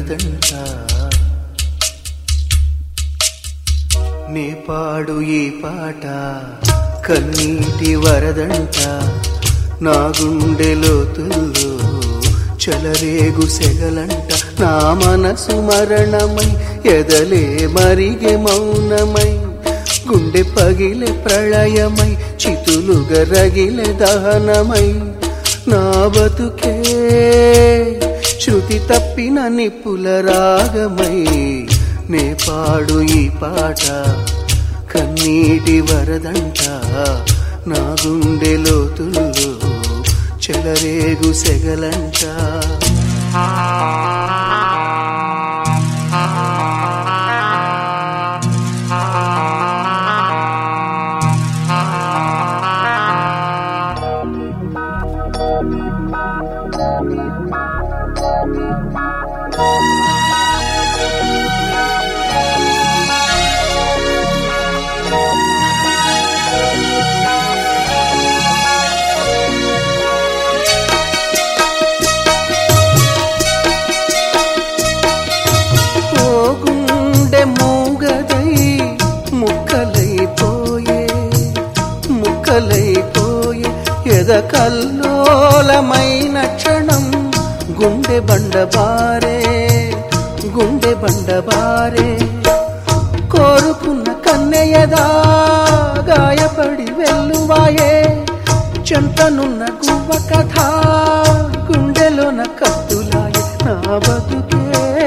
వరదంట నే పాడు ఈ పాట కన్నీటి వరదంట నా గుండె లోతుల్లో చలరేగు సెగలంట నా మనసు మరణమై ఎదలే మరిగే మౌనమై గుండె పగిలే ప్రళయమై చితులుగా రగిలే దహనమై నా బతుకే శృతి తప్పిన నిప్పుల రాగమై నే పాడు ఈ పాట కన్నీటి వరదంట నా గుండె లోతుల్లో చెలరేగు సెగలంట ఓ గుండె మూగదై ముక్కలైపోయే ముక్కలైపోయే ఎద కల్లోలమైన క్షణం గుండె బండబారే గుండె బండబారే కోరుకున్న కన్నెయదా గాయపడి వెల్లువాయే చెంతనున్న గువ్వ కథ గుండెలోన కత్తులాయే నా బతుకే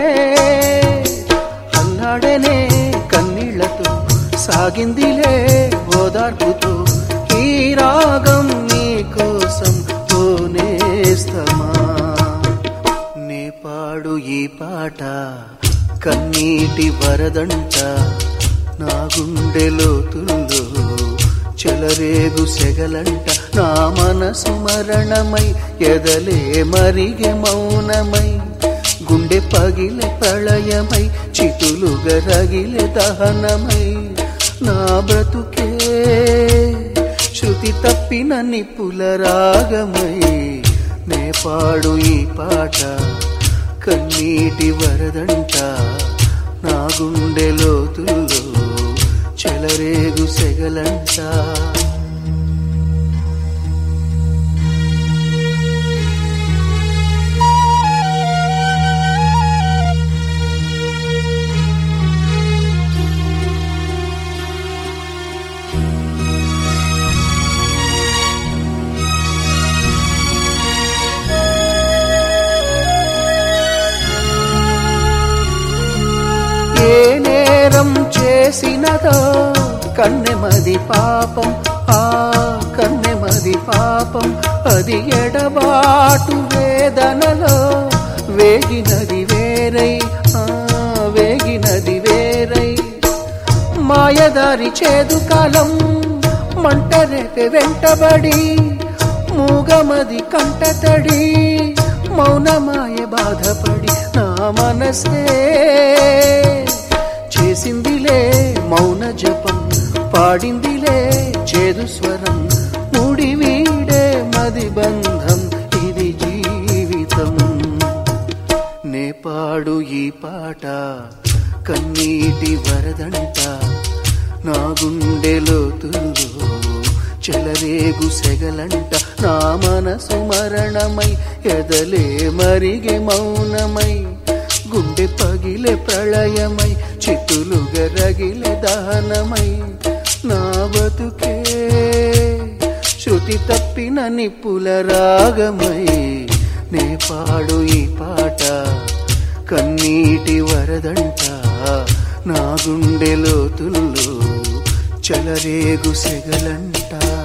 అల్లాడనే కన్నీళ్లతో సాగిందిలే ఓదార్పుతో ఈ రాగం నీ కోసం పోనేస్తమా నే పాడు ఈ పాట కన్నీటి వరదంట నా గుండె లోతుల్లో చెలరేగు సెగలంట నా మనసు మరణమై ఎదలే మరిగే మౌనమై గుండె పగిలే ప్రళయమై చితులుగా రగిలే దహనమై నా బ్రతుకే శృతి తప్పిన నిప్పుల రాగమై నే పాడు ఈ పాట కన్నీటి వరదంట నా గుండె లోతుల్లో చెలరేగు సెగలంట ఏ నేరం చేసినదో కన్నెమది పాపం ఆ కన్నెమది పాపం అది ఎడబాటు వేదనలో వేగినది వేరై ఆ వేగినది వేరై మాయదారి చేదు కాలం మంట రేపే వెంటబడి మూగమది కంటతడి మౌనమాయ బాధపడి నా మనసే చేసిందిలే మౌన జపం పాడిందిలే చేదు స్వరం ముడి వీడే మది బంధం ఇది జీవితం నే పాడు ఈ పాట కన్నీటి వరదంట నా గుండె లోతుల్లో చెలరేగు సెగలంట నా మనసు మరణమై ఎదలే మరిగే మౌనమై గుండె పగిలే ప్రళయమై చితులుగా రగిలే దహనమై నా బతుకే శృతి తప్పిన నిప్పుల రాగమై నే పాడు ఈ పాట కన్నీటి వరదంట నా గుండె లోతుల్లో చలరేగు సెగలంట